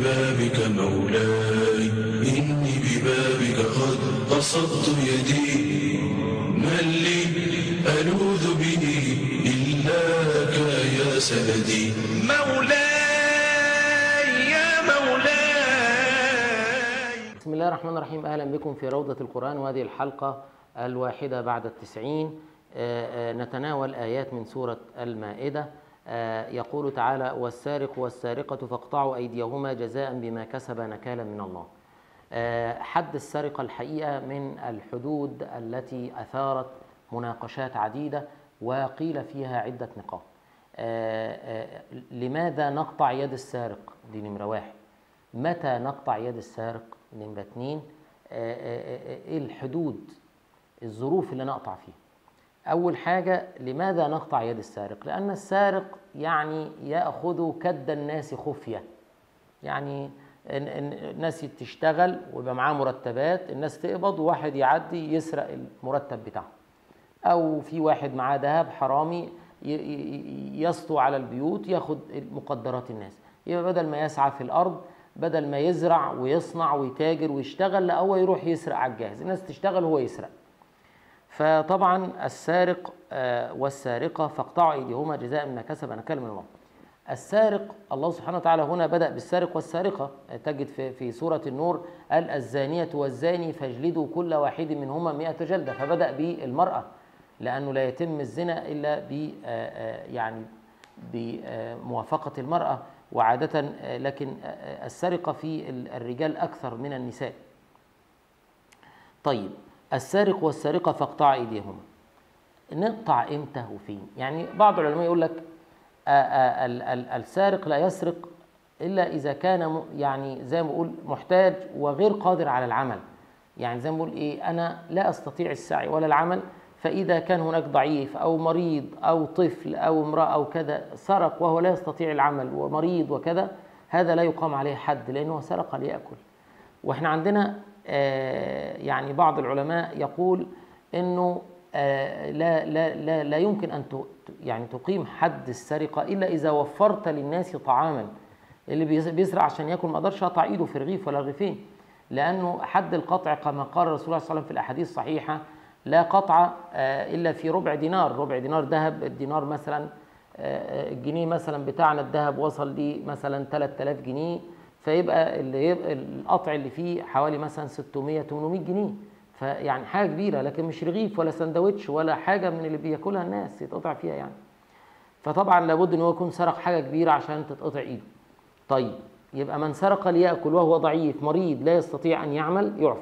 ببابك مولاي إني ببابك قد بسطت يدي من لي ألوذ به إلاك يا سندي مولاي يا مولاي بسم الله الرحمن الرحيم أهلا بكم في روضة القرآن وهذه الحلقة الواحدة بعد التسعين آه، آه، نتناول آيات من سورة المائدة آه، يقول تعالى والسارق والسارقة فاقطعوا أيديهما جزاء بما كسب نكالا من الله آه، حد السرقة الحقيقة من الحدود التي أثارت مناقشات عديدة وقيل فيها عدة نقاط آه، آه، لماذا نقطع يد السارق دي نمرة واحد متى نقطع يد السارق نمرة اتنين آه، آه، آه، ايه الحدود الظروف اللي نقطع فيها أول حاجة لماذا نقطع يد السارق؟ لأن السارق يعني يأخذ كد الناس خفية يعني إن- إن الناس تشتغل ويبقى معاه مرتبات الناس تقبض وواحد يعدي يسرق المرتب بتاعه أو في واحد معاه ذهب حرامي ي- ي- يسطو على البيوت ياخد مقدرات الناس يبقى بدل ما يسعى في الأرض بدل ما يزرع ويصنع ويتاجر ويشتغل لا هو يروح يسرق على الجاهز الناس تشتغل وهو يسرق فطبعا السارق آه، والسارقة فاقطعوا أيديهما جزاء ما كسب نكالا من الله السارق الله سبحانه وتعالى هنا بدأ بالسارق والسارقة تجد في, في سورة النور قال الزانية والزاني فاجلدوا كل واحد منهما مئة جلدة فبدأ بالمرأة لأنه لا يتم الزنا إلا ب آه، آه، يعني بموافقة المرأة وعادة آه، لكن آه، آه، السرقة في ال- الرجال أكثر من النساء طيب السارق والسارقة فاقطع أيديهما نقطع امتى وفين يعني بعض العلماء يقول لك آه، آه، ال- ال- السارق لا يسرق الا اذا كان م- يعني زي ما بقول محتاج وغير قادر على العمل يعني زي ما بقول ايه انا لا استطيع السعي ولا العمل فاذا كان هناك ضعيف او مريض او طفل او امراه او كذا سرق وهو لا يستطيع العمل ومريض وكذا هذا لا يقام عليه حد لانه سرق ليأكل واحنا عندنا آه، يعني بعض العلماء يقول انه آه، لا لا لا لا يمكن ان ت- يعني تقيم حد السرقه الا اذا وفرت للناس طعاما اللي بيس- بيسرق عشان ياكل ما اقدرش اقطع ايده في رغيف ولا رغيفين لانه حد القطع كما قال الرسول صلى الله عليه وسلم في الاحاديث الصحيحه لا قطع آه، الا في ربع دينار ربع دينار ذهب الدينار مثلا آه، الجنيه مثلا بتاعنا الذهب وصل لي مثلا 3000 جنيه فيبقى اللي يبقى القطع اللي فيه حوالي مثلا 600 800 جنيه فيعني حاجه كبيره لكن مش رغيف ولا سندوتش ولا حاجه من اللي بياكلها الناس يتقطع فيها يعني فطبعا لابد ان هو يكون سرق حاجه كبيره عشان تتقطع ايده طيب يبقى من سرق ليأكل وهو ضعيف مريض لا يستطيع ان يعمل يعفى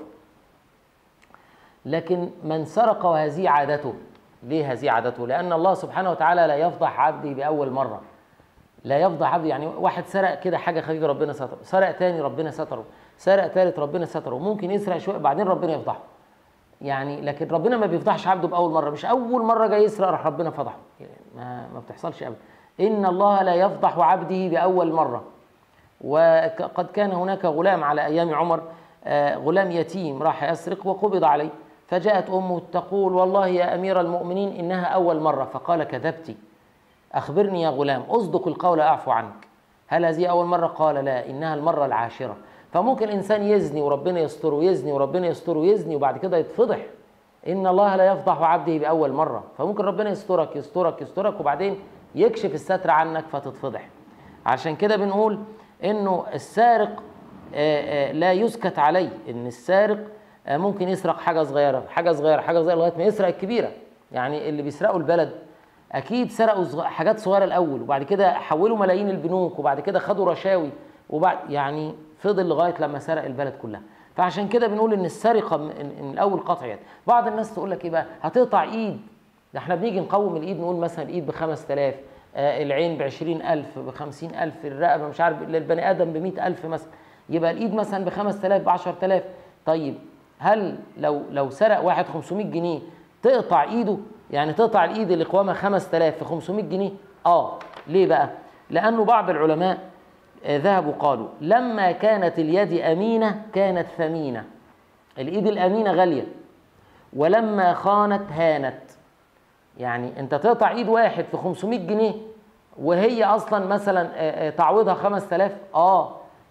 لكن من سرق وهذه عادته ليه هذه عادته لان الله سبحانه وتعالى لا يفضح عبده باول مره لا يفضح عبده يعني واحد سرق كده حاجه خفيفه ربنا ستره سرق تاني ربنا ستره سرق تالت ربنا ستره ممكن يسرق شويه بعدين ربنا يفضحه يعني لكن ربنا ما بيفضحش عبده باول مره مش اول مره جاي يسرق راح ربنا فضحه يعني ما ما بتحصلش ابدا ان الله لا يفضح عبده باول مره وقد كان هناك غلام على ايام عمر آه، غلام يتيم راح يسرق وقبض عليه فجاءت امه تقول والله يا امير المؤمنين انها اول مره فقال كذبتِ أخبرني يا غلام أصدق القول أعفو عنك هل هذه أول مرة قال لا إنها المرة العاشرة فممكن إنسان يزني وربنا يستره يزني وربنا يستره يزني وبعد كده يتفضح إن الله لا يفضح عبده بأول مرة فممكن ربنا يسترك يسترك يسترك وبعدين يكشف الستر عنك فتتفضح عشان كده بنقول إنه السارق آه، آه، لا يسكت عليه إن السارق آه، ممكن يسرق حاجة صغيرة حاجة صغيرة حاجة صغيرة لغاية ما يسرق الكبيرة يعني اللي بيسرقوا البلد اكيد سرقوا صغ- حاجات صغيره الاول وبعد كده حولوا ملايين البنوك وبعد كده خدوا رشاوي وبعد يعني فضل لغايه لما سرق البلد كلها فعشان كده بنقول ان السرقه من, من الاول قطع يد بعض الناس تقول لك ايه بقى هتقطع ايد ده احنا بنيجي نقوم الايد نقول مثلا الايد ب 5000 آه العين ب 20000 ب 50000 الرقبه مش عارف للبني ادم ب 100000 مثلا يبقى الايد مثلا ب 5000 ب 10000 طيب هل لو لو سرق واحد 500 جنيه تقطع ايده يعني تقطع الايد اللي قوامها 5000 في 500 جنيه اه ليه بقى لانه بعض العلماء آه، ذهبوا قالوا لما كانت اليد امينه كانت ثمينه الايد الامينه غاليه ولما خانت هانت يعني انت تقطع ايد واحد في 500 جنيه وهي اصلا مثلا آه، آه، تعويضها 5000 اه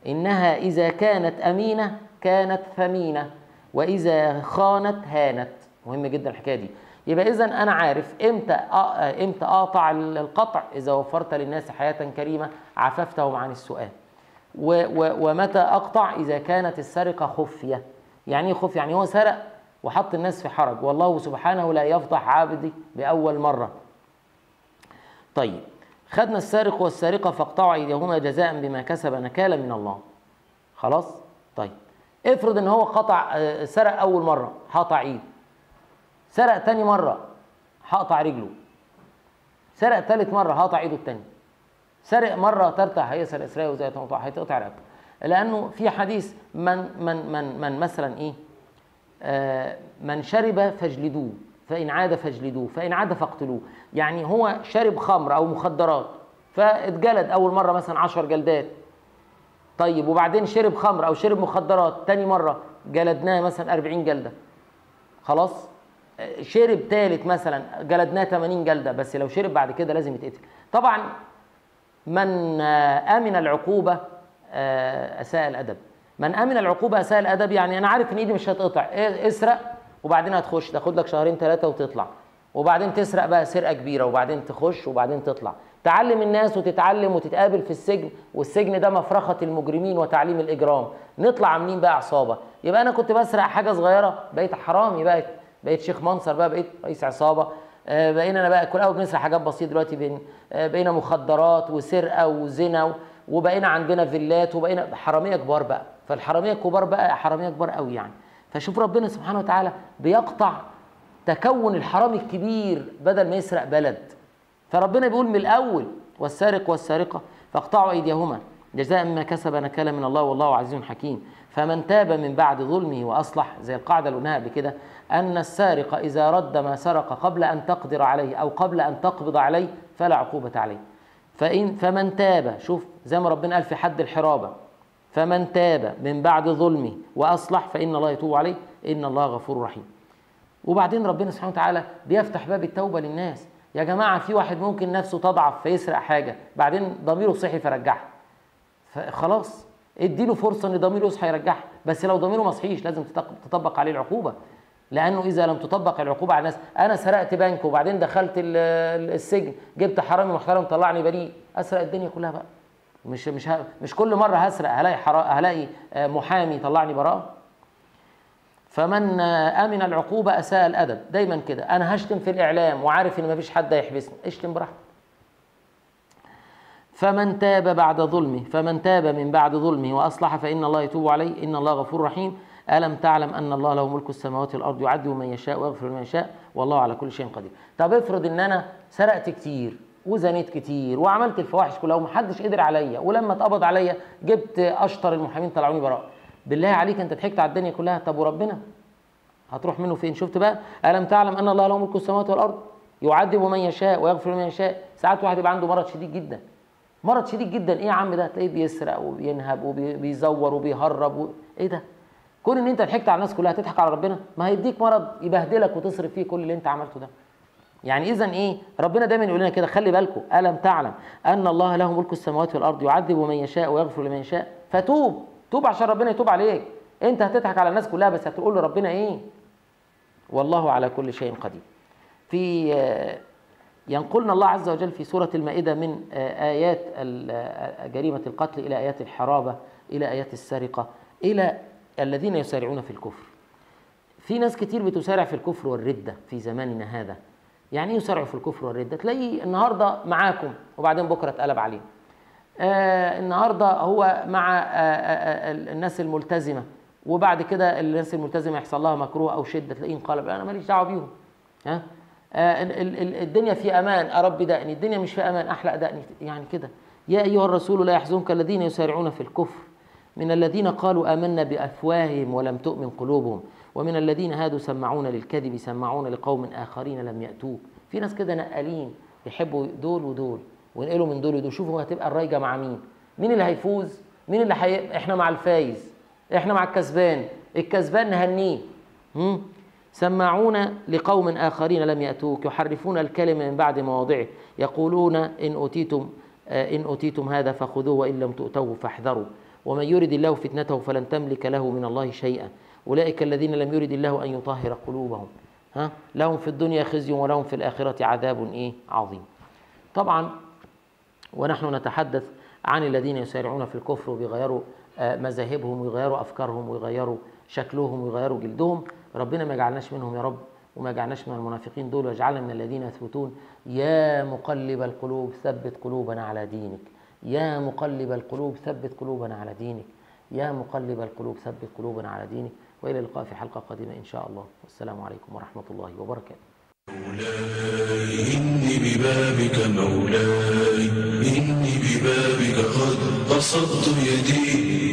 إنها إذا كانت أمينة كانت ثمينة وإذا خانت هانت مهم جدا الحكاية دي يبقى إذا أنا عارف إمتى أ- إمتى أقطع القطع إذا وفرت للناس حياة كريمة عففتهم عن السؤال و و ومتى أقطع إذا كانت السرقة خفية يعني إيه خفية؟ يعني هو سرق وحط الناس في حرج والله سبحانه لا يفضح عبدي بأول مرة طيب خدنا السارق والسارقة فاقطعوا أيديهما جزاء بما كسب نكالا من الله خلاص طيب افرض ان هو قطع آه، سرق اول مره هقطع ايده سرق تاني مره هقطع رجله سرق تالت مره هقطع ايده التاني سرق مره تالته هيسرق اسرائيل وزي تقطع هيتقطع رقبته لانه في حديث من من من من مثلا ايه آه، من شرب فاجلدوه فإن عاد فاجلدوه فإن عاد فاقتلوه يعني هو شرب خمر أو مخدرات فاتجلد أول مرة مثلا عشر جلدات طيب وبعدين شرب خمر أو شرب مخدرات تاني مرة جلدناه مثلا 40 جلدة خلاص آه، شرب تالت مثلا جلدناه 80 جلدة بس لو شرب بعد كده لازم يتقتل طبعا من آه، امن العقوبه آه، اساء الادب من امن العقوبه اساء الادب يعني انا عارف ان ايدي مش هتقطع إيه، اسرق وبعدين هتخش تاخد لك شهرين ثلاثه وتطلع وبعدين تسرق بقى سرقه كبيره وبعدين تخش وبعدين تطلع تعلم الناس وتتعلم وتتقابل في السجن والسجن ده مفرخه المجرمين وتعليم الاجرام نطلع عاملين بقى عصابه يبقى انا كنت بسرق حاجه صغيره بقيت حرامي بقيت بقيت شيخ منصر بقى بقيت رئيس عصابه آه، بقينا انا بقى كل اول بنسرق حاجات بسيطه دلوقتي بين آه، بقينا مخدرات وسرقه وزنا و- وبقينا عندنا فيلات وبقينا حراميه كبار بقى فالحراميه الكبار بقى حراميه كبار قوي يعني فشوف ربنا سبحانه وتعالى بيقطع تكون الحرامي الكبير بدل ما يسرق بلد فربنا بيقول من الاول والسارق والسارقه فاقطعوا ايديهما جزاء ما كسب نكالا من الله والله عزيز حكيم فمن تاب من بعد ظلمه واصلح زي القاعده اللي قلناها قبل كده ان السارق اذا رد ما سرق قبل ان تقدر عليه او قبل ان تقبض عليه فلا عقوبه عليه فإن فمن تاب شوف زي ما ربنا قال في حد الحرابة فمن تاب من بعد ظلمه وأصلح فإن الله يتوب عليه إن الله غفور رحيم وبعدين ربنا سبحانه وتعالى بيفتح باب التوبة للناس يا جماعة في واحد ممكن نفسه تضعف فيسرق حاجة بعدين ضميره صحي فرجعها فخلاص اديله فرصة ان ضميره يصحى يرجعها بس لو ضميره ما صحيش لازم تطق- تطبق عليه العقوبة لانه اذا لم تطبق العقوبه على الناس انا سرقت بنك وبعدين دخلت ال- ال- السجن جبت حرامي محترم طلعني بريء اسرق الدنيا كلها بقى مش مش ه- مش كل مره هسرق هلاقي حرا هلاقي آه، محامي يطلعني براءه فمن آه، امن العقوبه اساء الادب دايما كده انا هشتم في الاعلام وعارف ان مفيش حد هيحبسني اشتم براحتك فمن تاب بعد ظلمه فمن تاب من بعد ظلمه واصلح فان الله يتوب عليه ان الله غفور رحيم الم تعلم ان الله له ملك السماوات والارض يعذب من يشاء ويغفر لمن يشاء والله على كل شيء قدير طب افرض ان انا سرقت كتير وزنيت كتير وعملت الفواحش كلها ومحدش قدر عليا ولما اتقبض عليا جبت اشطر المحامين طلعوني براء بالله عليك انت ضحكت على الدنيا كلها طب وربنا هتروح منه فين شفت بقى الم تعلم ان الله له ملك السماوات والارض يعذب من يشاء ويغفر لمن يشاء ساعات واحد يبقى عنده مرض شديد جدا مرض شديد جدا ايه يا عم ده تلاقيه بيسرق وبينهب وبيزور وبيهرب و... ايه ده كون ان انت ضحكت على الناس كلها تضحك على ربنا ما هيديك مرض يبهدلك وتصرف فيه كل اللي انت عملته ده يعني اذا ايه ربنا دايما يقول لنا كده خلي بالكم الم تعلم ان الله له ملك السماوات والارض يعذب من يشاء ويغفر لمن يشاء فتوب توب عشان ربنا يتوب عليك انت هتضحك على الناس كلها بس هتقول لربنا ايه والله على كل شيء قدير في آه، ينقلنا الله عز وجل في سورة المائدة من آه، آيات ال- آه، جريمة القتل إلى آيات الحرابة إلى آيات السرقة إلى الذين يسارعون في الكفر في ناس كتير بتسارع في الكفر والردة في زماننا هذا يعني ايه يسارعوا في الكفر والردة تلاقيه النهاردة معاكم وبعدين بكرة اتقلب عليه آه النهارده هو مع آه آه آه الناس الملتزمه وبعد كده الناس الملتزمه يحصل لها مكروه او شده تلاقيه انقلب انا ماليش دعوه بيهم ها آه ال- ال- ال- الدنيا في امان ارب دقني الدنيا مش في امان احلق دقني يعني كده يا ايها الرسول لا يحزنك الذين يسارعون في الكفر من الذين قالوا آمنا بأفواههم ولم تؤمن قلوبهم ومن الذين هادوا سمعون للكذب سمعون لقوم آخرين لم يأتوك في ناس كده نقالين يحبوا دول ودول وينقلوا من دول ودول شوفوا هتبقى الرايجة مع مين مين اللي هيفوز مين اللي حي... احنا مع الفايز احنا مع الكسبان الكسبان نهنيه هم؟ سماعون لقوم آخرين لم يأتوك يحرفون الكلمة من بعد مواضعه يقولون إن أوتيتم آه، إن أوتيتم هذا فخذوه وإن لم تؤتوه فاحذروا ومن يرد الله فتنته فلن تملك له من الله شيئا أولئك الذين لم يرد الله أن يطهر قلوبهم ها لهم في الدنيا خزي ولهم في الآخرة عذاب إيه عظيم طبعا ونحن نتحدث عن الذين يسارعون في الكفر وبيغيروا آه، مذاهبهم ويغيروا افكارهم ويغيروا شكلهم ويغيروا جلدهم ربنا ما يجعلناش منهم يا رب وما يجعلناش من المنافقين دول ويجعلنا من الذين يثبتون يا مقلب القلوب ثبت قلوبنا على دينك يا مقلب القلوب ثبت قلوبنا على دينك يا مقلب القلوب ثبت قلوبنا على دينك والى اللقاء في حلقه قادمه ان شاء الله والسلام عليكم ورحمه الله وبركاته إني ببابك مولاي إني ببابك قد بسطت يدي